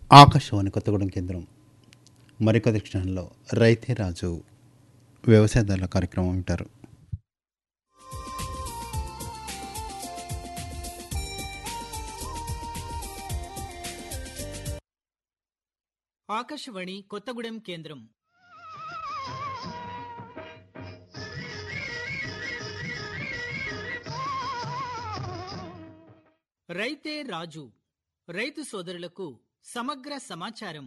ఆకాశవాణి కొత్తగూడెం కేంద్రం మరికొద్ది క్షణంలో రైతే రాజు వ్యవసాయదారుల కార్యక్రమం వింటారు ఆకాశవాణి కొత్తగూడెం కేంద్రం రైతే రాజు రైతు సోదరులకు సమగ్ర సమాచారం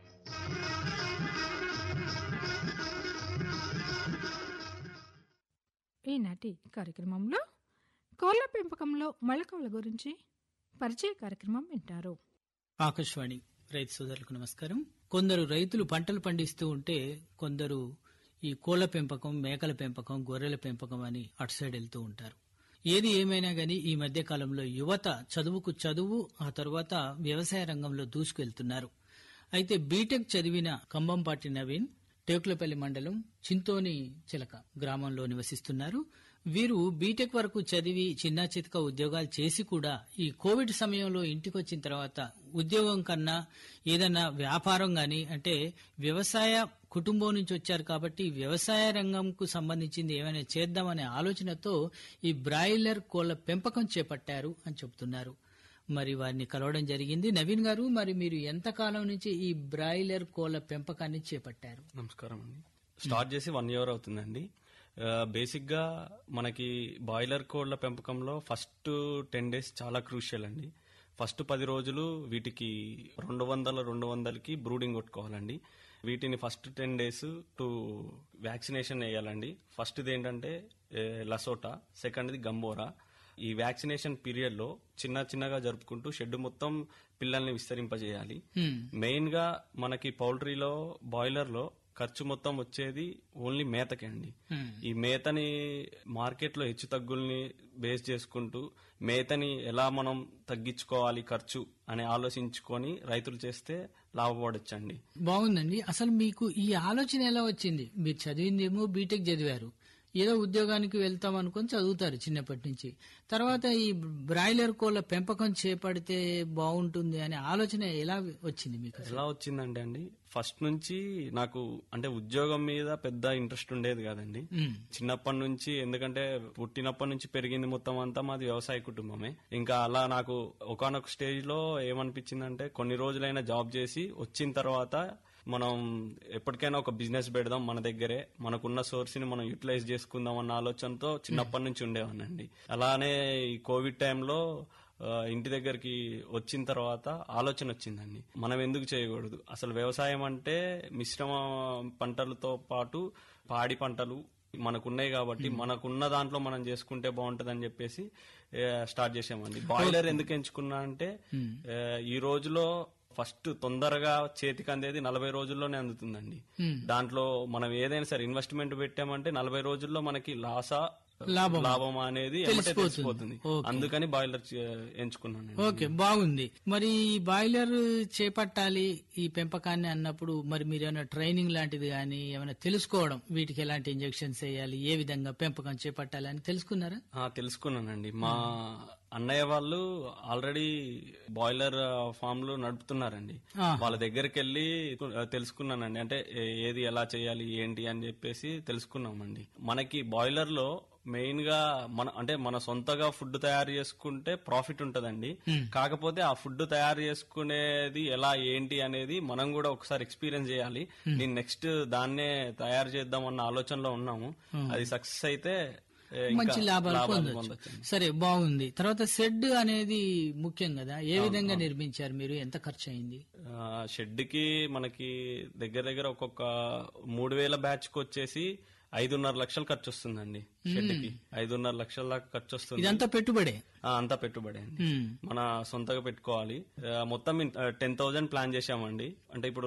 ఈనాటి కార్యక్రమంలో కోళ్ల పెంపకంలో మొలకల గురించి పరిచయ కార్యక్రమం వింటారు ఆకాశవాణి రైతు సోదరులకు నమస్కారం కొందరు రైతులు పంటలు పండిస్తూ ఉంటే కొందరు ఈ కోళ్ల పెంపకం మేకల పెంపకం గొర్రెల పెంపకం అని అటు సైడ్ వెళ్తూ ఉంటారు ఏది ఏమైనా గాని ఈ మధ్య కాలంలో యువత చదువుకు చదువు ఆ తర్వాత వ్యవసాయ రంగంలో దూసుకెళ్తున్నారు అయితే బీటెక్ చదివిన కంబంపాటి నవీన్ టేకులపల్లి మండలం చింతోని చిలక గ్రామంలో నివసిస్తున్నారు వీరు బీటెక్ వరకు చదివి చిన్న చితక ఉద్యోగాలు చేసి కూడా ఈ కోవిడ్ సమయంలో ఇంటికి వచ్చిన తర్వాత ఉద్యోగం కన్నా ఏదన్నా వ్యాపారం గాని అంటే వ్యవసాయ కుటుంబం నుంచి వచ్చారు కాబట్టి వ్యవసాయ రంగంకు సంబంధించింది ఏమైనా చేద్దామనే ఆలోచనతో ఈ బ్రాయిలర్ కోళ్ల పెంపకం చేపట్టారు అని చెబుతున్నారు మరి వారిని కలవడం జరిగింది నవీన్ గారు మరి మీరు ఎంతకాలం నుంచి ఈ బ్రాయిలర్ కోళ్ల పెంపకాన్ని చేపట్టారు నమస్కారం అండి స్టార్ట్ చేసి వన్ ఇయర్ అవుతుందండి ఆ, బేసిక్ గా మనకి బాయిలర్ కోళ్ల పెంపకంలో ఫస్ట్ టెన్ డేస్ చాలా క్రూషియల్ అండి ఫస్ట్ పది రోజులు వీటికి రెండు వందల రెండు వందలకి బ్రూడింగ్ కొట్టుకోవాలండి వీటిని first ten days to vaccination వేయాలండి ఫస్ట్ది ఏంటంటే ఏ, లసోటా సెకండ్ది గంబోరా ఈ వ్యాక్సినేషన్ పీరియడ్ లో చిన్న చిన్నగా జరుపుకుంటూ షెడ్ మొత్తం పిల్లల్ని విస్తరింపజేయాలి హ్మ్. మెయిన్ గా మనకి పౌల్ట్రీలో బాయిలర్ లో ఖర్చు మొత్తం వచ్చేది ఓన్లీ మేతకే అండి హ్మ్. ఈ మేతని మార్కెట్ లో హెచ్చు తగ్గుల్ని బేస్ చేసుకుంటూ మేతని ఎలా మనం తగ్గించుకోవాలి ఖర్చు అని ఆలోచించుకొని రైతులు చేస్తే లాభపడొచ్చండి బాగుందండి అసలు మీకు ఈ ఆలోచన ఎలా వచ్చింది మీరు చదివిందేమో బీటెక్ చదివారు ఏదో ఉద్యోగానికి వెళ్తాం అనుకొని చదువుతారు చిన్నప్పటి నుంచి తర్వాత ఈ బ్రాయిలర్ కోళ్ల పెంపకం చేపడితే బాగుంటుంది అనే ఆలోచన ఎలా వచ్చింది మీకు అసలు? ఎలా వచ్చిందంటే అండి ఫస్ట్ నుంచి నాకు అంటే ఉద్యోగం మీద పెద్ద ఇంట్రెస్ట్ ఉండేది కాదండి ఉమ్, చిన్నప్పటి నుంచి ఎందుకంటే పుట్టినప్పటి నుంచి పెరిగింది మొత్తం అంతా మాది వ్యవసాయ కుటుంబమే ఇంకా అలా నాకు ఒకనొక స్టేజ్ లో ఏమనిపించిందంటే కొన్ని రోజులైనా జాబ్ చేసి వచ్చిన తర్వాత మనం ఎప్పటికైనా ఒక బిజినెస్ పెడదాం మన దగ్గరే మనకున్న సోర్స్ ని మనం యూటిలైజ్ చేసుకుందాం అన్న ఆలోచనతో చిన్నప్పటి నుంచి ఉండేవాడినండి అలానే ఈ కోవిడ్ టైంలో ఆ, ఇంటి దగ్గరికి వచ్చిన తర్వాత ఆలోచన వచ్చిందండి మనం ఎందుకు చేయకూడదు అసలు వ్యవసాయం అంటే మిశ్రమ పంటలతో పాటు పాడి పంటలు మనకున్నాయి కాబట్టి మనకున్న దాంట్లో మనం చేసుకుంటే బాగుంటదని చెప్పేసి ఏ, స్టార్ట్ చేసామండి బాయిలర్ ఎందుకు ఎంచుకున్నా అంటే ఏ, ఈ రోజులో ఫస్ట్ తొందరగా చేతికి అందేది నలభై రోజుల్లోనే అందుతుందండి దాంట్లో మనం ఏదైనా సరే ఇన్వెస్ట్మెంట్ పెట్టామంటే నలభై రోజుల్లో మనకి లాసా లాభమా? లాభం అనేది ఎమ్మటే తెలిసిపోతుంది. తెలిసిపోతుంది ఓకే. అందుకని బాయిలర్ ఎంచుకున్నాను ఓకే బాగుంది మరి ఈ బాయిలర్ చేపట్టాలి ఈ పెంపకాన్ని అన్నప్పుడు మరి మీరు ఏమైనా ట్రైనింగ్ లాంటిది కానీ ఏమైనా తెలుసుకోవడం వీటికి ఎలాంటి ఇంజెక్షన్స్ వేయాలి ఏ విధంగా పెంపకం చేపట్టాలి అని తెలుసుకున్నారా ఆ, తెలుసుకున్నానండి మా అన్నయ్య వాళ్ళు ఆల్రెడీ బాయిలర్ ఫామ్ లో నడుపుతున్నారండి ఆ. వాళ్ళ దగ్గరికి వెళ్ళి ఆ, తెలుసుకున్నానండి అంటే ఏ- ఏది ఎలా చేయాలి ఏంటి అని చెప్పేసి తెలుసుకున్నామండి మనకి బాయిలర్ లో మెయిన్ గా మన అంటే మన సొంతగా ఫుడ్ తయారు చేసుకుంటే ప్రాఫిట్ ఉంటదండి కాకపోతే ఆ ఫుడ్ తయారు చేసుకునేది ఎలా ఏంటి అనేది మనం కూడా ఒకసారి ఎక్స్పీరియన్స్ చేయాలి నేను నెక్స్ట్ దాన్నే తయారు చేద్దాం అన్న ఆలోచనలో ఉన్నాము అది సక్సెస్ అయితే ఏ, ఇంకా మంచి లాభాలు లాభాలు పొందొచ్చు పొందొచ్చు. సరే బాగుంది తర్వాత షెడ్ అనేది ముఖ్యం కదా ఏ విధంగా నిర్మించారు మీరు ఎంత ఖర్చు అయింది ఆ, షెడ్ కి మనకి దగ్గర దగ్గర ఒక్కొక్క మూడు వేల బ్యాచ్ కి వచ్చేసి ఐదున్నర లక్షలు ఖర్చు వస్తుందండి షెడ్ కి ఐదున్నర లక్షల దాకా ఖర్చు వస్తుంది ఇదంతా పెట్టుబడే ఆ, అంతా పెట్టుబడి అండి ఉమ్. మన సొంతగా పెట్టుకోవాలి ఆ, మొత్తం టెన్ థౌజండ్ ప్లాన్ చేశామండి అంటే ఇప్పుడు